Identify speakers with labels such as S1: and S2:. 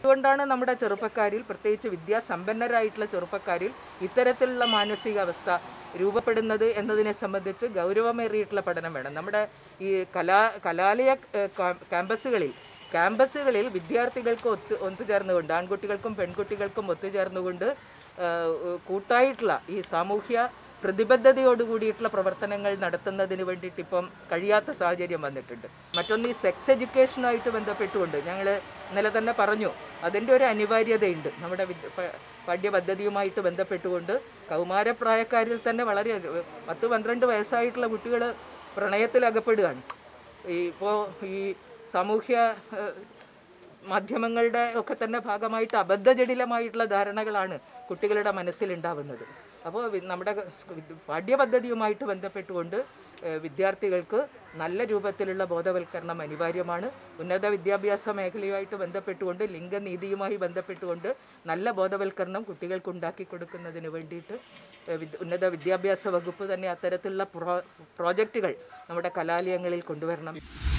S1: അതുകൊണ്ടാണ് നമ്മുടെ ചെറുപ്പക്കാരിൽ പ്രത്യേകിച്ച് വിദ്യാസമ്പന്നരായിട്ടുള്ള ചെറുപ്പക്കാരിൽ ഇത്തരത്തിലുള്ള മാനസികാവസ്ഥ രൂപപ്പെടുന്നത് എന്നതിനെ സംബന്ധിച്ച് ഗൗരവമേറിയിട്ടുള്ള പഠനം വേണം നമ്മുടെ ഈ കലാ കലാലയ ഏഹ്, കാ- ക്യാമ്പസുകളിൽ ക്യാമ്പസുകളിൽ വിദ്യാർത്ഥികൾക്ക് ഒത്തു ഒത്തുചേർന്നുകൊണ്ട് ആൺകുട്ടികൾക്കും പെൺകുട്ടികൾക്കും ഒത്തുചേർന്നുകൊണ്ട് ഏഹ്, കൂട്ടായിട്ടുള്ള ഈ സാമൂഹ്യ പ്രതിബദ്ധതയോട് കൂടിയിട്ടുള്ള പ്രവർത്തനങ്ങൾ നടത്തുന്നതിന് വേണ്ടിയിട്ട് ഇപ്പം കഴിയാത്ത സാഹചര്യം വന്നിട്ടുണ്ട് മറ്റൊന്ന് ഈ സെക്സ് എഡ്യൂക്കേഷനുമായിട്ട് ബന്ധപ്പെട്ടുകൊണ്ട് ഞങ്ങൾ ഇന്നലെ തന്നെ പറഞ്ഞു അതിൻ്റെ ഒരു അനിവാര്യതയുണ്ട് നമ്മുടെ വിദ്യ- പ- പാഠ്യപദ്ധതിയുമായിട്ട് ബന്ധപ്പെട്ടുകൊണ്ട് കൗമാരപ്രായക്കാരിൽ തന്നെ വളരെ പത്ത് പന്ത്രണ്ട് വയസ്സായിട്ടുള്ള കുട്ടികൾ പ്രണയത്തിൽ അകപ്പെടുകയാണ് ഈ ഇപ്പോൾ ഈ സാമൂഹ്യ ഏഹ്, മാധ്യമങ്ങളുടെ ഒക്കെ തന്നെ ഭാഗമായിട്ട് അബദ്ധജടിലമായിട്ടുള്ള ധാരണകളാണ് കുട്ടികളുടെ മനസ്സിലുണ്ടാവുന്നത് അപ്പോൾ വി- നമ്മുടെ സ് വിദ്യ- പാഠ്യപദ്ധതിയുമായിട്ട് ബന്ധപ്പെട്ടുകൊണ്ട് ഏഹ്, വിദ്യാർത്ഥികൾക്ക് നല്ല രൂപത്തിലുള്ള ബോധവൽക്കരണം അനിവാര്യമാണ് ഉന്നത വിദ്യാഭ്യാസ മേഖലയുമായിട്ട് ബന്ധപ്പെട്ടുകൊണ്ട് ലിംഗനീതിയുമായി ബന്ധപ്പെട്ടുകൊണ്ട് നല്ല ബോധവൽക്കരണം കുട്ടികൾക്ക് ഉണ്ടാക്കി കൊടുക്കുന്നതിന് വേണ്ടിയിട്ട് ഏഹ്, വിദ്- ഉന്നത വിദ്യാഭ്യാസ വകുപ്പ് തന്നെ അത്തരത്തിലുള്ള പ്രോ പ്രോജക്റ്റുകൾ നമ്മുടെ കലാലയങ്ങളിൽ കൊണ്ടുവരണം